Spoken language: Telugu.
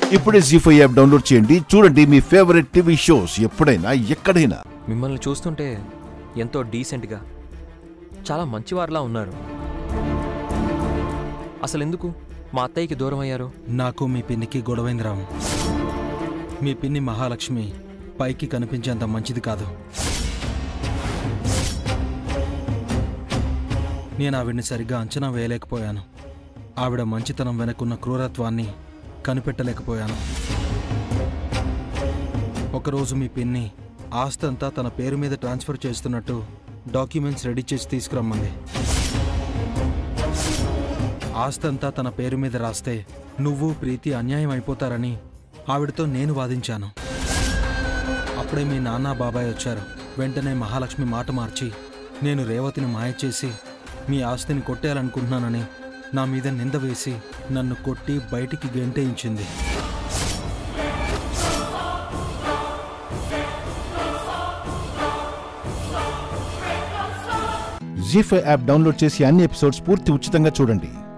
ఇప్పుడే జీ ఫైవ్ యాప్ డౌన్లోడ్ చేయండి చూడండి మీ ఫేవరెట్ టీవీ షోస్ ఎప్పుడైనా ఎక్కడైనా మిమ్మల్ని చూస్తుంటే ఎంతో డీసెంట్గా చాలా మంచివారిలా ఉన్నారు అసలు ఎందుకు మా అత్తయ్యకి దూరం అయ్యారు నాకు మీ పిన్నికి గొడవైంది రాము మీ పిన్ని మహాలక్ష్మి పైకి కనిపించేంత మంచిది కాదు నేను ఆవిడ్ని సరిగ్గా అంచనా వేయలేకపోయాను ఆవిడ మంచితనం వెనకున్న క్రూరత్వాన్ని కనిపెట్టలేకపోయాను ఒకరోజు మీ పిన్ని ఆస్తంతా తన పేరు మీద ట్రాన్స్ఫర్ చేస్తున్నట్టు డాక్యుమెంట్స్ రెడీ చేసి తీసుకురమ్మంది ఆస్తంతా తన పేరు మీద రాస్తే నువ్వు ప్రీతి అన్యాయం అయిపోతారని ఆవిడతో నేను వాదించాను అప్పుడే మీ నాన్న బాబాయ్ వచ్చారు వెంటనే మహాలక్ష్మి మాట మార్చి నేను రేవతిని మాయ చేసి మీ ఆస్తిని కొట్టేయాలనుకుంటున్నానని నా మీద నింద వేసి నన్ను కొట్టి బయటికి గెంటేయించింది జీ ఫైవ్ యాప్ డౌన్లోడ్ చేసి అన్ని ఎపిసోడ్స్ పూర్తి ఉచితంగా చూడండి